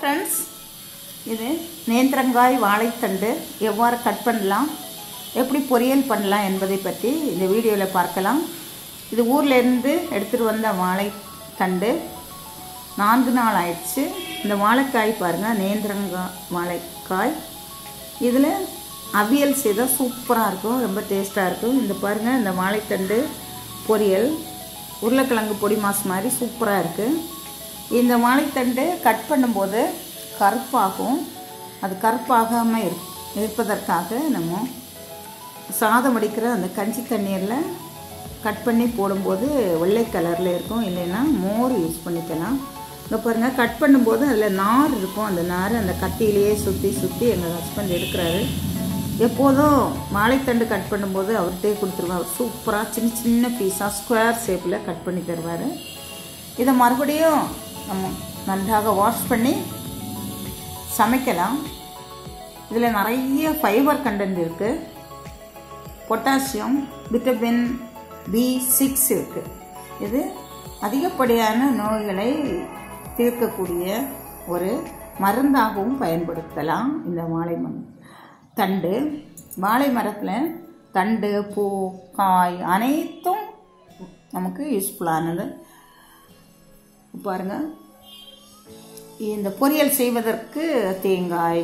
friends இது நேந்திரங்காய் வாழைத்தண்டு எவ்வாறு கட் பண்ணலாம் எப்படி பொரியல் பண்ணலாம் என்பதை பற்றி இந்த வீடியோவில் பார்க்கலாம் இது ஊர்லேருந்து எடுத்துகிட்டு வந்த வாழைத்தண்டு நான்கு நாள் ஆயிடுச்சு இந்த வாழைக்காய் பாருங்கள் நேந்திரங்காய் வாழைக்காய் இதில் அவியல் செய்தால் சூப்பராக இருக்கும் ரொம்ப டேஸ்ட்டாக இருக்கும் இந்த பாருங்கள் இந்த வாழைத்தண்டு பொரியல் உருளைக்கிழங்கு பொடி மாஸ் மாதிரி சூப்பராக இருக்குது இந்த வாழைத்தண்டு கட் பண்ணும்போது கருப்பாகும் அது கருப்பாகாமல் இரு இருப்பதற்காக நம்ம சாதம் அடிக்கிற அந்த கஞ்சி தண்ணீரில் கட் பண்ணி போடும்போது வெள்ளை கலரில் இருக்கும் இல்லைன்னா மோர் யூஸ் பண்ணிக்கலாம் இங்கே பாருங்கள் கட் பண்ணும்போது அதில் நார் இருக்கும் அந்த நார் அந்த கத்தியிலேயே சுற்றி சுற்றி எங்கள் ஹஸ்பண்ட் எடுக்கிறாரு எப்போதும் வாழைத்தண்டு கட் பண்ணும்போது அவர்கிட்டே கொடுத்துருவார் அவர் சூப்பராக சின்ன சின்ன பீஸாக ஸ்கொயர் ஷேப்பில் கட் பண்ணி தருவார் இதை மறுபடியும் நம்ம நன்றாக வாஷ் பண்ணி சமைக்கலாம் இதில் நிறைய ஃபைபர் கண்டென்ட் இருக்குது பொட்டாசியம் விட்டமின் பி சிக்ஸ் இருக்குது இது அதிகப்படியான நோய்களை தீர்க்கக்கூடிய ஒரு மருந்தாகவும் பயன்படுத்தலாம் இந்த வாழை மண் தண்டு வாழை மரத்தில் தண்டு பூ காய் அனைத்தும் நமக்கு யூஸ்ஃபுல்லானது பாருங்கள் இந்த பொரியல் செய்வதற்கு தேங்காய்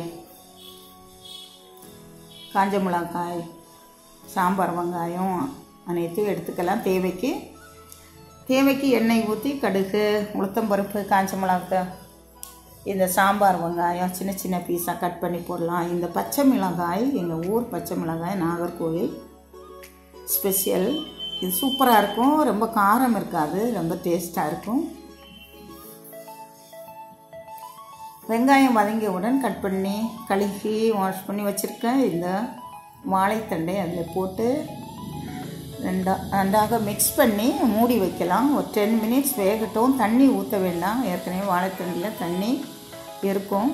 காஞ்ச மிளகாய் சாம்பார் வெங்காயம் அனைத்தையும் எடுத்துக்கலாம் தேவைக்கு தேவைக்கு எண்ணெய் ஊற்றி கடுகு உளுத்தம்பருப்பு காஞ்ச மிளகாய் இந்த சாம்பார் வெங்காயம் சின்ன சின்ன பீஸாக கட் பண்ணி போடலாம் இந்த பச்சை மிளகாய் எங்கள் ஊர் பச்சை மிளகாய் நாகர்கோவில் ஸ்பெஷல் இது சூப்பராக இருக்கும் ரொம்ப காரம் இருக்காது ரொம்ப டேஸ்ட்டாக இருக்கும் வெங்காயம் வதங்கியவுடன் கட் பண்ணி கழுகி வாஷ் பண்ணி வச்சுருக்கேன் இந்த வாழைத்தண்டை அதில் போட்டு ரெண்டா ரெண்டாக மிக்ஸ் பண்ணி மூடி வைக்கலாம் ஒரு டென் மினிட்ஸ் வேகட்டும் தண்ணி ஊற்ற வேண்டாம் ஏற்கனவே வாழைத்தண்டில் தண்ணி இருக்கும்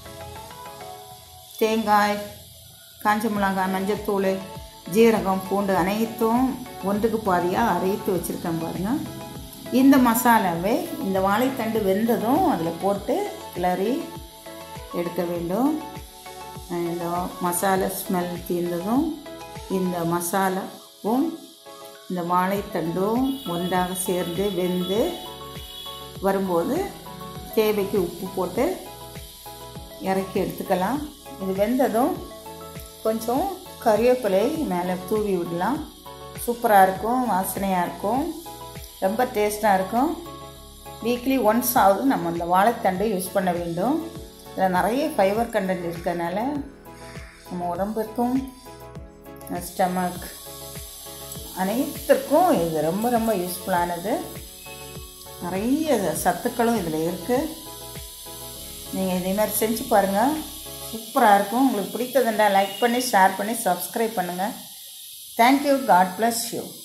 தேங்காய் காஞ்ச மிளகாய் மஞ்சத்தூள் ஜீரகம் பூண்டு அனைத்தும் ஒன்றுக்கு பாதியாக அரைத்து வச்சுருக்கேன் பாருங்கள் இந்த மசாலாவை இந்த வாழைத்தண்டு வெந்ததும் அதில் போட்டு கிளறி எடுக்க வேண்டும் இந்த மசாலா ஸ்மெல் தீர்ந்ததும் இந்த மசாலாவும் இந்த வாழைத்தண்டும் ஒன்றாக சேர்ந்து வெந்து வரும்போது தேவைக்கு உப்பு போட்டு இறக்கி எடுத்துக்கலாம் இது வெந்ததும் கொஞ்சம் கறிவேப்பிலை மேலே தூவி விடலாம் சூப்பராக இருக்கும் வாசனையாக இருக்கும் ரொம்ப டேஸ்ட்டாக இருக்கும் வீக்லி ஒன்ஸ் ஆகுது நம்ம அந்த வாழைத்தண்டு யூஸ் பண்ண வேண்டும் இதில் நிறைய ஃபைபர் கண்டென்ட் இருக்கிறதுனால நம்ம உடம்புக்கும் ஸ்டமக் அனைத்துக்கும் இது ரொம்ப ரொம்ப யூஸ்ஃபுல்லானது நிறைய சத்துக்களும் இதில் இருக்குது நீங்கள் இதே மாதிரி செஞ்சு பாருங்கள் சூப்பராக இருக்கும் உங்களுக்கு பிடித்ததுண்டா லைக் பண்ணி ஷேர் பண்ணி சப்ஸ்கிரைப் பண்ணுங்கள் தேங்க்யூ காட் ப்ளஸ் யூ